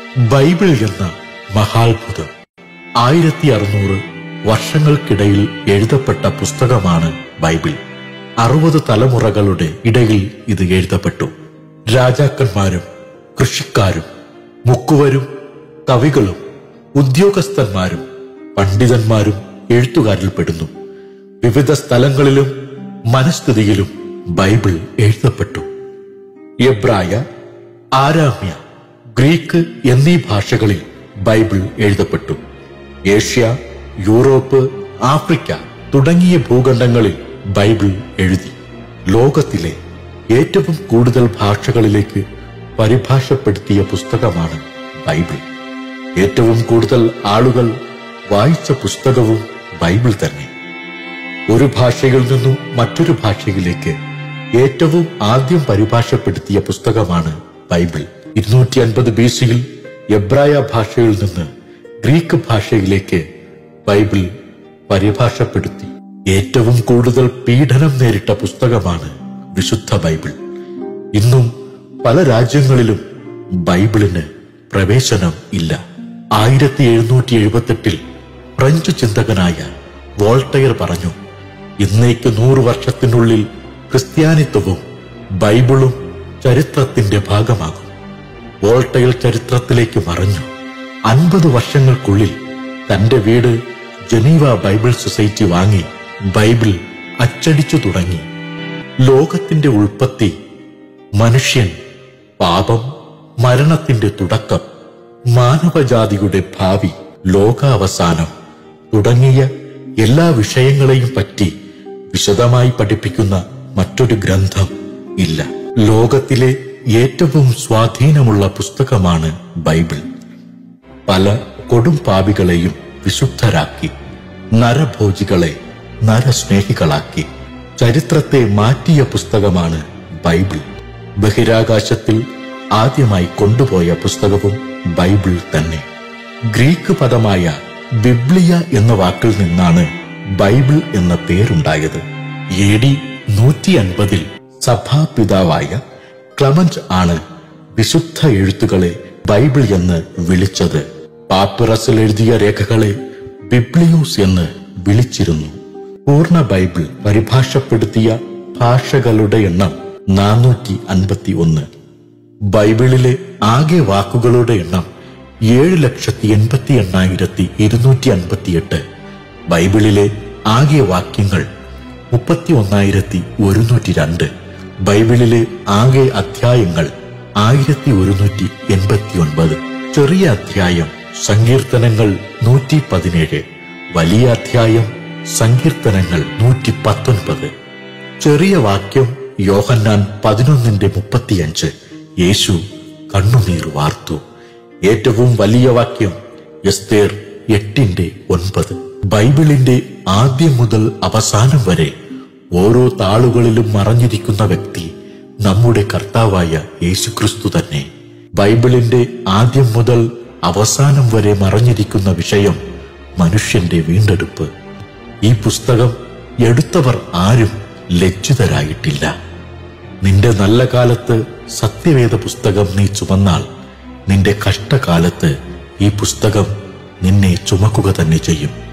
Bible എന്ന മഹാത്ഭുതം ആയിരത്തി അറുന്നൂറ് വർഷങ്ങൾക്കിടയിൽ എഴുതപ്പെട്ട പുസ്തകമാണ് ബൈബിൾ അറുപത് തലമുറകളുടെ ഇടയിൽ ഇത് എഴുതപ്പെട്ടു രാജാക്കന്മാരും കൃഷിക്കാരും മുക്കുവരും കവികളും ഉദ്യോഗസ്ഥന്മാരും പണ്ഡിതന്മാരും എഴുത്തുകാരിൽ പെടുന്നു വിവിധ സ്ഥലങ്ങളിലും മനസ്ഥിതിയിലും ബൈബിൾ എഴുതപ്പെട്ടു എബ്രായ ആരാമ്യ ഗ്രീക്ക് എന്നീ ഭാഷകളിൽ ബൈബിൾ എഴുതപ്പെട്ടു ഏഷ്യ യൂറോപ്പ് ആഫ്രിക്ക തുടങ്ങിയ ഭൂഖണ്ഡങ്ങളിൽ ബൈബിൾ എഴുതി ലോകത്തിലെ ഏറ്റവും കൂടുതൽ ഭാഷകളിലേക്ക് പരിഭാഷപ്പെടുത്തിയ പുസ്തകമാണ് ബൈബിൾ ഏറ്റവും കൂടുതൽ ആളുകൾ വായിച്ച പുസ്തകവും ബൈബിൾ തന്നെ ഒരു ഭാഷയിൽ നിന്നും മറ്റൊരു ഭാഷയിലേക്ക് ഏറ്റവും ആദ്യം പരിഭാഷപ്പെടുത്തിയ പുസ്തകമാണ് ബൈബിൾ ഇരുന്നൂറ്റി അൻപത് ബി സിയിൽ എബ്രായ ഭാഷയിൽ നിന്ന് ഗ്രീക്ക് ഭാഷയിലേക്ക് ബൈബിൾ പരിഭാഷപ്പെടുത്തി ഏറ്റവും കൂടുതൽ പീഡനം നേരിട്ട പുസ്തകമാണ് വിശുദ്ധ ബൈബിൾ ഇന്നും പല രാജ്യങ്ങളിലും ബൈബിളിന് പ്രവേശനം ഇല്ല ആയിരത്തി എഴുന്നൂറ്റി എഴുപത്തെട്ടിൽ ഫ്രഞ്ച് ചിന്തകനായ വോൾട്ടയർ പറഞ്ഞു ഇന്നേക്ക് നൂറ് വർഷത്തിനുള്ളിൽ ക്രിസ്ത്യാനിത്വവും ബൈബിളും ചരിത്രത്തിന്റെ ഭാഗമാകും വോൾട്ടയർ ചരിത്രത്തിലേക്ക് മറഞ്ഞു അൻപത് വർഷങ്ങൾക്കുള്ളിൽ തന്റെ വീട് ജനീവ ബൈബിൾ സൊസൈറ്റി വാങ്ങി ബൈബിൾ അച്ചടിച്ചു തുടങ്ങി ലോകത്തിന്റെ ഉൽപ്പത്തി മനുഷ്യൻ പാപം മരണത്തിന്റെ തുടക്കം മാനവജാതിയുടെ ഭാവി ലോകാവസാനം തുടങ്ങിയ എല്ലാ വിഷയങ്ങളെയും പറ്റി വിശദമായി പഠിപ്പിക്കുന്ന മറ്റൊരു ഗ്രന്ഥം ഇല്ല ലോകത്തിലെ ഏറ്റവും സ്വാധീനമുള്ള പുസ്തകമാണ് ബൈബിൾ പല കൊടും പാപികളെയും വിശുദ്ധരാക്കി നരഭോജികളെ നരസ്നേഹികളാക്കി ചരിത്രത്തെ മാറ്റിയ പുസ്തകമാണ് ബൈബിൾ ബഹിരാകാശത്തിൽ ആദ്യമായി കൊണ്ടുപോയ പുസ്തകവും ബൈബിൾ തന്നെ ഗ്രീക്ക് പദമായ ബിബ്ലിയ എന്ന വാക്കിൽ നിന്നാണ് ബൈബിൾ എന്ന പേരുണ്ടായത് എ ഡി നൂറ്റി അൻപതിൽ സഭാപിതാവായ ക്ലമന്റ് ആണ് വിശുദ്ധ എഴുത്തുകളെ ബൈബിൾ എന്ന് വിളിച്ചത് പാപ്പിറസിൽ എഴുതിയ രേഖകളെ ബിബ്ലിയൂസ് എന്ന് വിളിച്ചിരുന്നു പൂർണ്ണ ബൈബിൾ പരിഭാഷപ്പെടുത്തിയ ഭാഷകളുടെ എണ്ണം നാനൂറ്റി അൻപത്തി ഒന്ന് ബൈബിളിലെ ആകെ വാക്കുകളുടെ എണ്ണം ഏഴ് ലക്ഷത്തി എൺപത്തി എണ്ണായിരത്തി ഇരുന്നൂറ്റി അൻപത്തിയെട്ട് ബൈബിളിലെ ആകെ വാക്യങ്ങൾ മുപ്പത്തി ഒന്നായിരത്തി ഒരുന്നൂറ്റി രണ്ട് ബൈബിളിലെ ആകെ അധ്യായങ്ങൾ ആയിരത്തി ഒരുന്നൂറ്റി എൺപത്തി ഒൻപത് ചെറിയ അധ്യായം സങ്കീർത്തനങ്ങൾ നൂറ്റി പതിനേഴ് വലിയ അധ്യായം സങ്കീർത്തനങ്ങൾ നൂറ്റി പത്തൊൻപത് ചെറിയ വാക്യം യോഹന്നാൻ പതിനൊന്നിന്റെ മുപ്പത്തിയഞ്ച് യേശു കണ്ണുനീർ വാർത്തു ഏറ്റവും വലിയ വാക്യം എസ്തേർ എട്ടിന്റെ ഒൻപത് ബൈബിളിന്റെ ആദ്യം മുതൽ അവസാനം വരെ ഓരോ താളുകളിലും മറഞ്ഞിരിക്കുന്ന വ്യക്തി നമ്മുടെ കർത്താവായ യേശുക്രിസ്തു തന്നെ ബൈബിളിന്റെ ആദ്യം മുതൽ അവസാനം വരെ മറഞ്ഞിരിക്കുന്ന വിഷയം മനുഷ്യന്റെ വീണ്ടെടുപ്പ് ഈ പുസ്തകം എടുത്തവർ ആരും ലജ്ജിതരായിട്ടില്ല നിന്റെ നല്ല കാലത്ത് സത്യവേദ പുസ്തകം നീ ചുമന്നാൽ നിന്റെ കഷ്ടകാലത്ത് ഈ പുസ്തകം നിന്നെ ചുമക്കുക തന്നെ ചെയ്യും